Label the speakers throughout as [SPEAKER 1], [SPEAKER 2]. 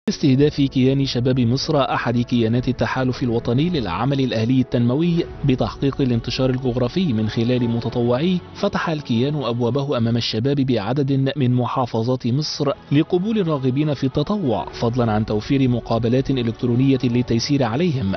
[SPEAKER 1] استهداف كيان شباب مصر أحد كيانات التحالف الوطني للعمل الأهلي التنموي بتحقيق الانتشار الجغرافي من خلال متطوعيه فتح الكيان أبوابه أمام الشباب بعدد من محافظات مصر لقبول الراغبين في التطوع فضلا عن توفير مقابلات إلكترونية للتيسير عليهم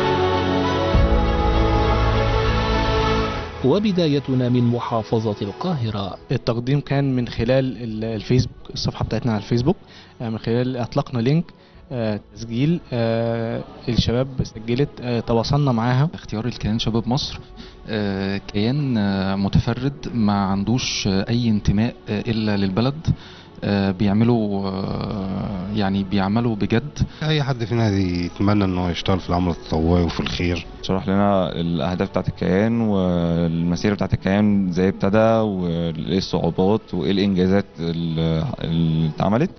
[SPEAKER 1] وبدايتنا من محافظة القاهرة
[SPEAKER 2] التقديم كان من خلال ال- الفيسبوك الصفحة بتاعتنا على الفيسبوك آه، من خلال أطلقنا لينك آه، تسجيل آه، الشباب سجلت آه، تواصلنا معاها
[SPEAKER 3] اختيار الكيان شباب مصر آه، كيان آه، متفرد ما عندوش آه، اي انتماء آه، الا للبلد آه، بيعملوا آه، يعني بيعملوا بجد
[SPEAKER 4] اي حد فينا يتمنى انه يشتغل في العمل التطوعي وفي الخير
[SPEAKER 5] شرح لنا الاهداف بتاعت الكيان والمسيره بتاعت الكيان ازاي ابتدى وايه الصعوبات وايه الانجازات اللي اللي اتعملت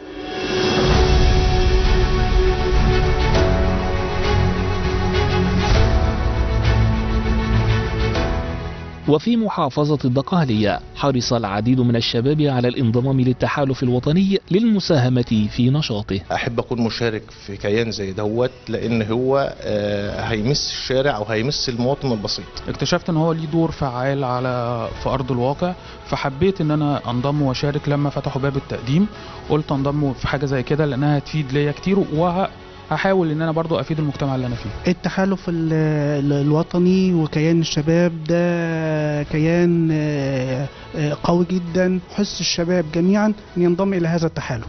[SPEAKER 1] وفي محافظة الدقهلية حرص العديد من الشباب على الانضمام للتحالف الوطني للمساهمة في نشاطه
[SPEAKER 6] احب اكون مشارك في كيان زي دوت لان هو آه، هيمس الشارع او هيمس المواطن البسيط
[SPEAKER 2] اكتشفت ان هو ليه دور فعال على في ارض الواقع فحبيت ان انا انضم واشارك لما فتحوا باب التقديم قلت انضم في حاجه زي كده لانها هتفيد ليا كتير وهحاول ان انا برضو افيد المجتمع اللي انا فيه
[SPEAKER 7] التحالف ال- ال- الوطني وكيان الشباب ده كيان آه، آه، قوي جدا حس الشباب جميعا ان ينضم الى هذا التحالف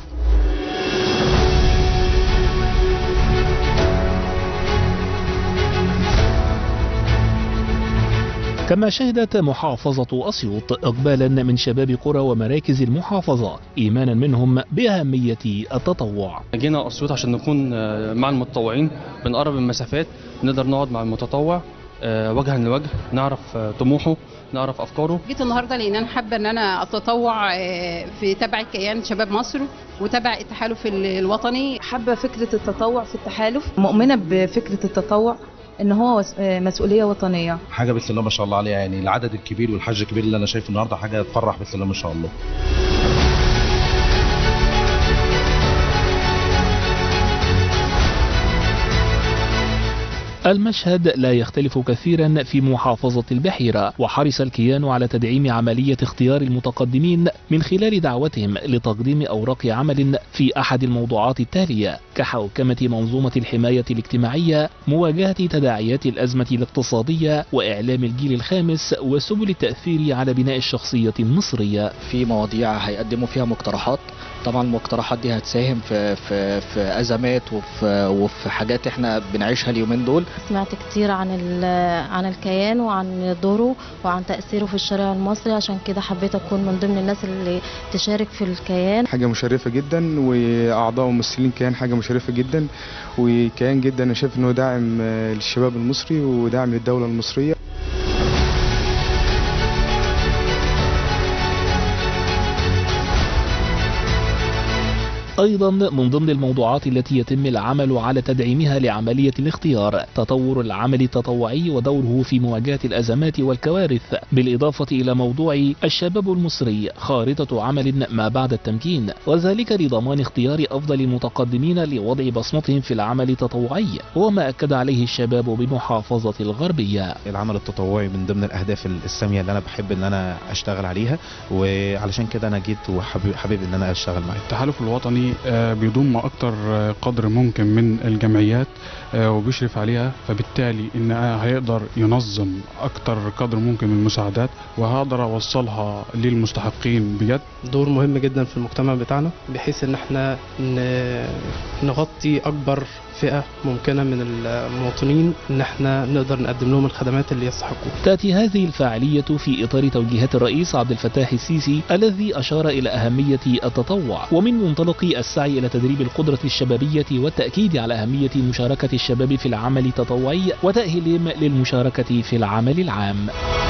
[SPEAKER 1] كما شهدت محافظة أسيوط إقبالا من شباب قرى ومراكز المحافظة إيمانا منهم بأهمية التطوع
[SPEAKER 8] جينا اسيوط عشان نكون آه، مع المتطوعين بنقرب المسافات نقدر نقعد مع المتطوع آه، وجها لوجه نعرف آه، طموحه نعرف افكاره
[SPEAKER 9] جيت النهارده لان انا حابه ان انا اتطوع آه، في تبع كيان شباب مصر وتبع التحالف ال- الوطني
[SPEAKER 10] حابة فكرة التطوع في التحالف مؤمنة بفكرة التطوع ان هو وس- آه، مسؤولية وطنية
[SPEAKER 11] حاجه بسم الله ما شاء الله عليها يعني العدد الكبير والحج الكبير اللي انا شايفه النهارده حاجه تفرح بسم الله ما شاء الله
[SPEAKER 1] المشهد لا يختلف كثيرا في محافظة البحيرة وحرص الكيان على تدعيم عملية اختيار المتقدمين من خلال دعوتهم لتقديم أوراق عمل في أحد الموضوعات التالية كحوكمة منظومة الحماية الاجتماعية مواجهة تداعيات الأزمة الاقتصادية وإعلام الجيل الخامس وسبل التأثير على بناء الشخصية المصرية
[SPEAKER 12] في مواضيع هيقدموا فيها مقترحات طبعا المقترحات دي هتساهم في في في ازمات وفي وفي حاجات احنا بنعيشها اليومين دول
[SPEAKER 13] سمعت كتير عن ال- عن الكيان وعن دوره وعن تأثيره في الشارع المصري عشان كده حبيت أكون من ضمن الناس اللي تشارك في الكيان
[SPEAKER 14] حاجة مشرفة جدا وأعضاء وممثلين كيان حاجة مشرفة جدا وكيان جدا أنا شايف إنه داعم آه، للشباب المصري وداعم للدولة المصرية
[SPEAKER 1] أيضا من ضمن الموضوعات التي يتم العمل على تدعيمها لعملية الاختيار تطور العمل التطوعي ودوره في مواجهة الأزمات والكوارث بالإضافة إلى موضوع الشباب المصري خارطة عمل ما بعد التمكين وذلك لضمان اختيار أفضل المتقدمين لوضع بصمتهم في العمل التطوعي وما أكد عليه الشباب بمحافظة الغربية
[SPEAKER 15] العمل التطوعي من ضمن الاهداف الساميه اللي انا بحب ان انا اشتغل عليها وعلشان كده انا جيت وحابب حابب ان انا اشتغل معاهم
[SPEAKER 2] التحالف الوطني آه، بيضم اكتر آه، قدر ممكن من الجمعيات آه، وبيشرف عليها فبالتالي ان هيقدر ينظم اكتر قدر ممكن من المساعدات وهقدر اوصلها للمستحقين بجد
[SPEAKER 16] دور مهم جدا في المجتمع بتاعنا بحيث ان احنا ن- نغطي اكبر فئة ممكنة من المواطنين ان احنا نقدر نقدم لهم الخدمات اللي يستحقوها
[SPEAKER 1] تأتي هذه الفاعلية في إطار توجيهات الرئيس عبد الفتاح السيسي الذي أشار إلى أهمية التطوع ومن منطلق السعي إلى تدريب القدرة الشبابية والتأكيد على أهمية مشاركة الشباب في العمل التطوعي وتأهيلهم للمشاركة في العمل العام